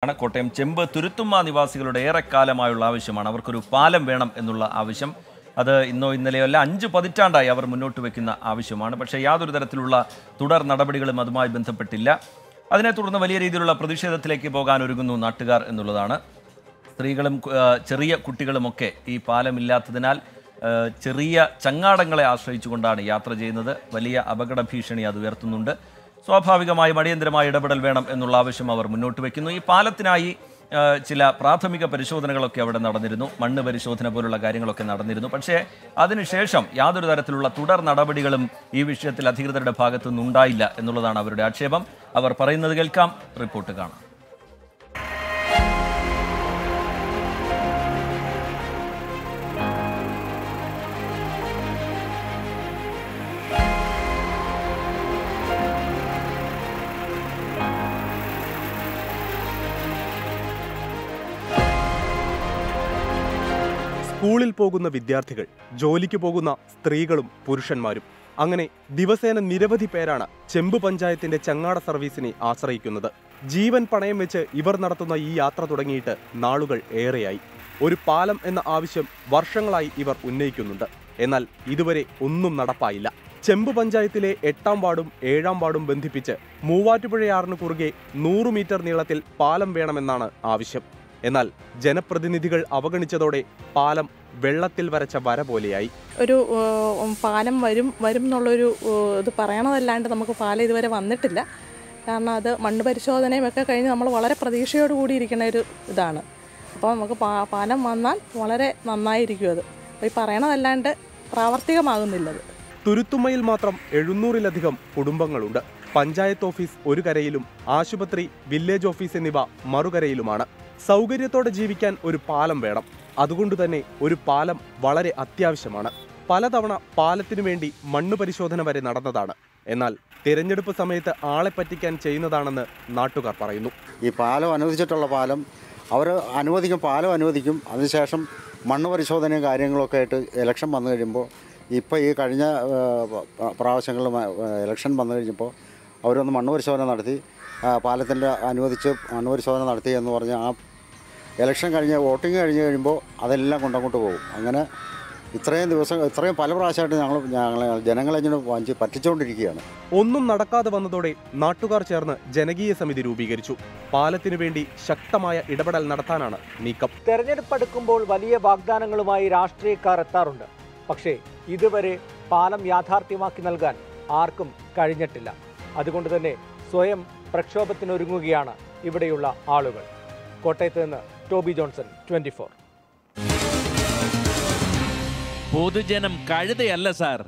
ആണ് കോട്ടയം ചെമ്പ് തുരുത്തുമ്മ നിവാസികളുടെ ഏറെക്കാലമായുള്ള ആവശ്യമാണ് അവർക്കൊരു പാലം വേണം എന്നുള്ള ആവശ്യം അത് ഇന്നോ ഇന്നലെയോ അല്ല അഞ്ച് പതിറ്റാണ്ടായി അവർ മുന്നോട്ട് വെക്കുന്ന ആവശ്യമാണ് പക്ഷേ യാതൊരു തരത്തിലുള്ള തുടർ നടപടികളും അതുമായി ബന്ധപ്പെട്ടില്ല അതിനെ തുടർന്ന് വലിയ രീതിയിലുള്ള പ്രതിഷേധത്തിലേക്ക് പോകാൻ ഒരുങ്ങുന്നു നാട്ടുകാർ എന്നുള്ളതാണ് സ്ത്രീകളും ആ, ചെറിയ കുട്ടികളുമൊക്കെ ഈ പാലമില്ലാത്തതിനാൽ ആ, ചെറിയ ചങ്ങാടങ്ങളെ ആശ്രയിച്ചുകൊണ്ടാണ് യാത്ര ചെയ്യുന്നത് വലിയ അപകട ഭീഷണി അത് ഉയർത്തുന്നുണ്ട് സ്വാഭാവികമായും അടിയന്തരമായ ഇടപെടൽ വേണം എന്നുള്ള ആവശ്യം അവർ മുന്നോട്ട് വയ്ക്കുന്നു ഈ പാലത്തിനായി ആ, ചില പ്രാഥമിക പരിശോധനകളൊക്കെ അവിടെ നടന്നിരുന്നു മണ്ണ് പരിശോധന പോലുള്ള കാര്യങ്ങളൊക്കെ നടന്നിരുന്നു പക്ഷേ അതിനുശേഷം യാതൊരു തരത്തിലുള്ള തുടർ നടപടികളും ഈ വിഷയത്തിൽ അധികൃതരുടെ ഭാഗത്തു നിന്നുണ്ടായില്ല എന്നുള്ളതാണ് അവരുടെ ആക്ഷേപം അവർ പറയുന്നത് കേൾക്കാം റിപ്പോർട്ട് കാണാം സ്കൂളിൽ പോകുന്ന വിദ്യാർത്ഥികൾ ജോലിക്ക് പോകുന്ന സ്ത്രീകളും പുരുഷന്മാരും അങ്ങനെ ദിവസേന നിരവധി പേരാണ് ചെമ്പ് പഞ്ചായത്തിന്റെ ചങ്ങാട സർവീസിനെ ആശ്രയിക്കുന്നത് ജീവൻ പണയം വെച്ച് ഇവർ നടത്തുന്ന ഈ യാത്ര തുടങ്ങിയിട്ട് നാളുകൾ ഏറെയായി ഒരു പാലം എന്ന ആവശ്യം വർഷങ്ങളായി ഇവർ ഉന്നയിക്കുന്നുണ്ട് എന്നാൽ ഇതുവരെ ഒന്നും നടപ്പായില്ല ചെമ്പ് പഞ്ചായത്തിലെ എട്ടാം വാർഡും ഏഴാം വാർഡും ബന്ധിപ്പിച്ച് മൂവാറ്റുപുഴയാറിന് കുറുകെ നൂറ് മീറ്റർ നീളത്തിൽ പാലം വേണമെന്നാണ് ആവശ്യം എന്നാൽ ജനപ്രതിനിധികൾ അവഗണിച്ചതോടെ പാലം വെള്ളത്തിൽ വരച്ച വര പോലെയായി ഒരു ഏഹ്, പാലം വരും വരും എന്നുള്ളൊരു ഏഹ്, ഇത് പറയണതല്ലാണ്ട് നമുക്ക് പാലം ഇതുവരെ വന്നിട്ടില്ല കാരണം അത് മണ്ണ് പരിശോധനയും ഒക്കെ കഴിഞ്ഞ് നമ്മൾ വളരെ പ്രതീക്ഷയോട് കൂടി ഇരിക്കുന്ന ഒരു ഇതാണ് അപ്പോൾ നമുക്ക് പാ പാലം വന്നാൽ വളരെ നന്നായിരിക്കും അത് അപ്പോൾ ഈ പറയണതല്ലാണ്ട് പ്രാവർത്തികമാകുന്നില്ലത് തുരുത്തുമ്മയിൽ മാത്രം എഴുന്നൂറിലധികം കുടുംബങ്ങളുണ്ട് പഞ്ചായത്ത് ഓഫീസ് ഒരു കരയിലും ആശുപത്രി വില്ലേജ് ഓഫീസ് എന്നിവ മറുകരയിലുമാണ് സൗകര്യത്തോടെ ജീവിക്കാൻ ഒരു പാലം വേണം അതുകൊണ്ട് തന്നെ ഒരു പാലം വളരെ അത്യാവശ്യമാണ് പലതവണ പാലത്തിനു വേണ്ടി മണ്ണ് പരിശോധന വരെ നടന്നതാണ് എന്നാൽ തിരഞ്ഞെടുപ്പ് സമയത്ത് ആളെ പറ്റിക്കാൻ ചെയ്യുന്നതാണെന്ന് നാട്ടുകാർ പറയുന്നു ഈ പാലം അനുവദിച്ചിട്ടുള്ള പാലം അവർ അനുവദിക്കും പാലം അനുവദിക്കും അതിനുശേഷം മണ്ണ് പരിശോധനയും കാര്യങ്ങളൊക്കെ ആയിട്ട് ഇലക്ഷൻ വന്നു കഴിയുമ്പോൾ ഇപ്പോൾ ഈ കഴിഞ്ഞ പ്രാവശ്യങ്ങളിൽ ഇലക്ഷൻ വന്നു കഴിഞ്ഞപ്പോൾ അവരൊന്ന് മണ്ണ് പരിശോധന നടത്തി പാലത്തിൻ്റെ അനുവദിച്ച് മണ്ണ് പരിശോധന നടത്തി എന്ന് പറഞ്ഞ് ആ ഇലക്ഷൻ കഴിഞ്ഞ് വോട്ടിംഗ് കഴിഞ്ഞ് കഴിയുമ്പോൾ അതെല്ലാം കൊണ്ടങ്ങോട്ട് പോകും അങ്ങനെ ഇത്രയും ദിവസം ഇത്രയും പല പ്രാവശ്യമായിട്ട് ഞങ്ങൾ ഞങ്ങൾ ജനങ്ങളെ ഇങ്ങനെ വാങ്ങിച്ച് പറ്റിച്ചുകൊണ്ടിരിക്കുകയാണ് ഒന്നും നടക്കാതെ വന്നതോടെ നാട്ടുകാർ ചേർന്ന് ജനകീയ സമിതി രൂപീകരിച്ചു പാലത്തിനു വേണ്ടി ശക്തമായ ഇടപെടൽ നടത്താനാണ് നീക്കം തെരഞ്ഞെടുപ്പ് അടുക്കുമ്പോൾ വലിയ വാഗ്ദാനങ്ങളുമായി രാഷ്ട്രീയക്കാർ എത്താറുണ്ട് പക്ഷേ ഇതുവരെ പാലം യാഥാർത്ഥ്യമാക്കി നൽകാൻ ആർക്കും കഴിഞ്ഞിട്ടില്ല അതുകൊണ്ട് തന്നെ സ്വയം പ്രക്ഷോഭത്തിനൊരുങ്ങുകയാണ് ഇവിടെയുള്ള ആളുകൾ കോട്ടയത്ത് നിന്ന് ടോബി ജോൺസൺ ട്വന്റി ഫോർ പൊതുജനം കഴുതയല്ല സാർ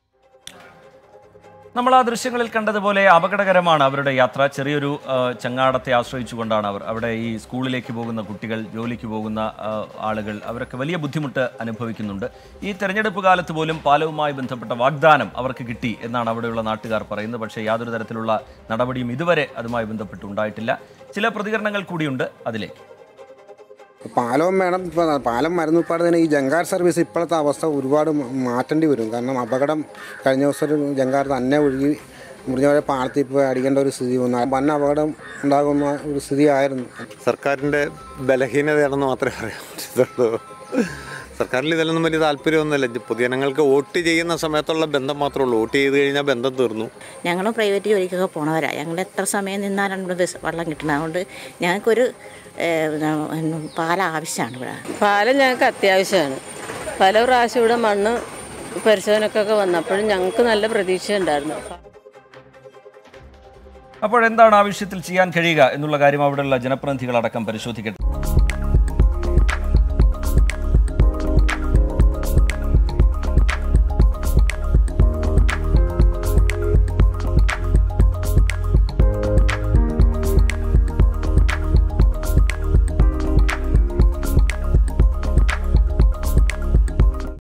നമ്മൾ ആ ദൃശ്യങ്ങളിൽ കണ്ടതുപോലെ അപകടകരമാണ് അവരുടെ യാത്ര ചെറിയൊരു ആ, ചങ്ങാടത്തെ ആശ്രയിച്ചുകൊണ്ടാണ് അവർ അവിടെ ഈ സ്കൂളിലേക്ക് പോകുന്ന കുട്ടികൾ ജോലിക്ക് പോകുന്ന ആ, ആളുകൾ അവരൊക്കെ വലിയ ബുദ്ധിമുട്ട് അനുഭവിക്കുന്നുണ്ട് ഈ തെരഞ്ഞെടുപ്പ് കാലത്ത് പോലും പാലവുമായി ബന്ധപ്പെട്ട വാഗ്ദാനം അവർക്ക് കിട്ടി എന്നാണ് അവിടെയുള്ള നാട്ടുകാർ പറയുന്നത് പക്ഷേ യാതൊരു തരത്തിലുള്ള നടപടിയും ഇതുവരെ അതുമായി ബന്ധപ്പെട്ട് ഉണ്ടായിട്ടില്ല ചില പ്രതികരണങ്ങൾ കൂടിയുണ്ട് അതിലേക്ക് പാലവും വേണം ഇപ്പോൾ പാലം മരുന്നുപ്പാട് തന്നെ ഈ ജങ്കാർ സർവീസ് ഇപ്പോഴത്തെ അവസ്ഥ ഒരുപാട് മ- മാറ്റേണ്ടി വരും കാരണം അപകടം കഴിഞ്ഞ ദിവസം ഒരു ജങ്കാർ തന്നെ ഒഴുകി മുറിഞ്ഞവരെ പാലത്തിൽ പോയി അടിക്കേണ്ട ഒരു സ്ഥിതി വന്നു വൻ അപകടം ഉണ്ടാകുന്ന ഒരു സ്ഥിതി ആയിരുന്നു സർക്കാരിൻ്റെ ബലഹീനതയാണെന്ന് മാത്രമേ പറയാൻ പറ്റത്തുള്ളൂ സർക്കാരിൽ ഇതിലൊന്നും വലിയ താല്പര്യമൊന്നുമില്ല ജ- പൊതുജനങ്ങൾക്ക് വോട്ട് ചെയ്യുന്ന സമയത്തുള്ള ബന്ധം മാത്രമേ ഉള്ളൂ വോട്ട് ചെയ്ത് കഴിഞ്ഞാൽ ബന്ധം തീർന്നു ഞങ്ങൾ പ്രൈവറ്റ് ജോലിക്കൊക്കെ പോണവരാണ് ഞങ്ങൾ എത്ര സമയം നിന്നാലാണ് ഇവിടെ ബസ് വെള്ളം കിട്ടുന്നത് അതുകൊണ്ട് ഞങ്ങൾക്കൊരു ഏഹ്, ഉം, പാലം ആവശ്യമാണ് ഇവിടെ പാലം ഞങ്ങൾക്ക് അത്യാവശ്യമാണ് പല പ്രാവശ്യം ഇവിടെ മണ്ണ് പരിശോധനക്കൊക്കെ വന്നപ്പോഴും ഞങ്ങൾക്ക് നല്ല പ്രതീക്ഷ ഉണ്ടായിരുന്നു അപ്പോൾ എന്താണ് ആവശ്യത്തിൽ ചെയ്യാൻ കഴിയുക എന്നുള്ള കാര്യം അവിടെയുള്ള ജനപ്രതിനിധികളടക്കം പരിശോധിക്കട്ടെ